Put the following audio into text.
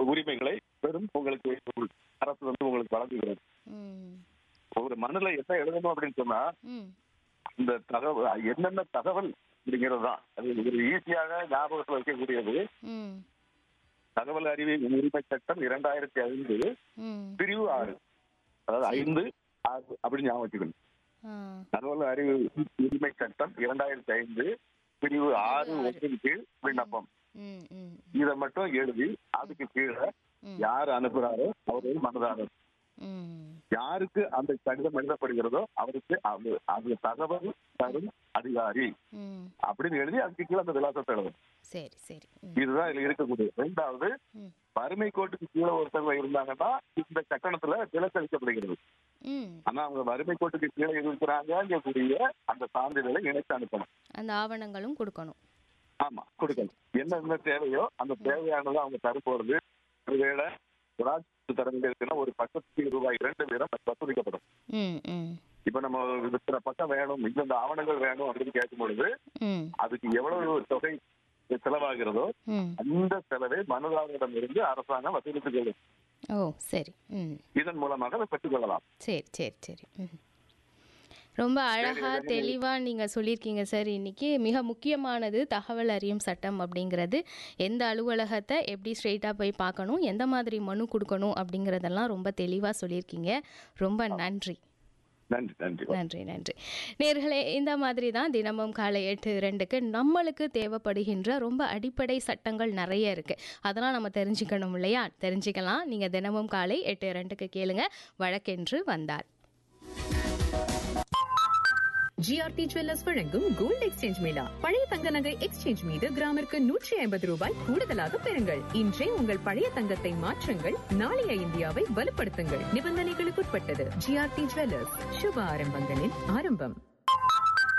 உரிமைகளை பெரும் உங்களுக்கு அரசு வந்து உங்களுக்கு வழங்குகிறது ம் ஒரு மனுல என்ன எழுதணும் அப்படின்னு சொன்னா ம் இந்த தகவல் என்னென்ன தகவல் அப்படிங்கிறது தான் அது ஒரு ஈஸியாக ஞாபகத்தில் வைக்கக்கூடியது ம் தகவல் அறிவியல் உரிமை சட்டம் இரண்டாயிரத்தி ஐந்து ம் பிரிவு ஆறு அதாவது ஐந்து ஆறு அப்படின்னு ஞாபகம் வச்சுக்கணும் ஆ தகவல் அறிவு உரிமை சட்டம் இரண்டாயிரத்தி ஐந்து பிரிவு ஆறு ஒன்றின் கீழ் விண்ணப்பம் ம் ம் இதை மட்டும் எழுதி அதுக்கு கீழே ம். யார் அனுப்புறாரோ அவர் ஒரு மனதாரர் ம் யாருக்கு அந்த கடிதம் எழுதப்படுகிறதோ அவருக்கு அது அது தகவல் தரும் அதிகாரி ம் அப்படின்னு எழுதி அதுக்கு கீழே அந்த விலாசத்தை எழுதணும் சரி சரி ம் இதுதான் இதுல இருக்கக்கூடிய ரெண்டாவது ம் வறுமை கோட்டுக்கு கீழே ஒருத்தவங்க இருந்தாங்கன்னா இந்த கட்டணத்துல விலக்களிக்கப்படுகிறது ம் ஆனா அவங்க வறுமை கோட்டுக்கு கீழே இருக்கிறாங்கக்கூடிய அந்த சான்றிதழை இணைத்து அனுப்பணும் அந்த ஆவணங்களும் கொடுக்கணும் ஆமா கொடுக்கணும் என்ன என்ன தேவையோ அந்த தேவையானதை அவங்க தரப்போறது ஒருவேளை ராஜ்ய தர வேண்டியிருக்குன்னா ஒரு பக்கத்துக்கு ரூபாய் இரண்டு வீதம் வசூலிக்கப்படும் ம் ம் இப்ப நம்ம இத்தனை பக்கம் வேணும் இந்தந்த ஆவணங்கள் வேணும் அப்படின்னு கேட்கும் பொழுது ம் அதுக்கு எவ்வளவு தொகை செலவாகிறதோ ம் அந்த செலவை மனுதாரரிடம் இருந்து அரசாங்கம் வசூலித்துக் கொள்ளும் ஓ சரி ம் இதன் மூலமாக அதை பெற்றுக் கொள்ளலாம் சரி சரி சரி ம் ரொம்ப அழகா தெளிவா நீங்க சொல்லியிருக்கீங்க சார் இன்னைக்கு மிக முக்கியமானது தகவல் அறியும் சட்டம் அப்படிங்கிறது எந்த அலுவலகத்தை எப்படி ஸ்ட்ரெயிட்டா போய் பார்க்கணும் எந்த மாதிரி மனு கொடுக்கணும் அப்படிங்கிறதெல்லாம் ரொம்ப தெளிவா சொல்லியிருக்கீங்க ரொம்ப நன்றி நன்றி நன்றி நன்றி நன்றி நேர்களே இந்த மாதிரி தான் தினமும் காலை எட்டு ரெண்டுக்கு நம்மளுக்கு தேவைப்படுகின்ற ரொம்ப அடிப்படை சட்டங்கள் நிறைய இருக்கு அதெல்லாம் நம்ம தெரிஞ்சுக்கணும் இல்லையா தெரிஞ்சுக்கலாம் நீங்க தினமும் காலை எட்டு ரெண்டுக்கு கேளுங்க வழக்கென்று வந்தார் ஜிஆர்டி ஜுவல்லர்ஸ் வழங்கும் கோல்ட் எக்ஸ்சேஞ்ச் மேளா பழைய தங்க நகை எக்ஸ்சேஞ்ச் மீது கிராமிற்கு நூற்றி ஐம்பது ரூபாய் கூடுதலாக பெறுங்கள் இன்றே உங்கள் பழைய தங்கத்தை மாற்றுங்கள் நாளைய இந்தியாவை வலுப்படுத்துங்கள் நிபந்தனைகளுக்குட்பட்டது ஜிஆர்டி ஜுவல்லர்ஸ் சுப ஆரம்பங்களின் ஆரம்பம்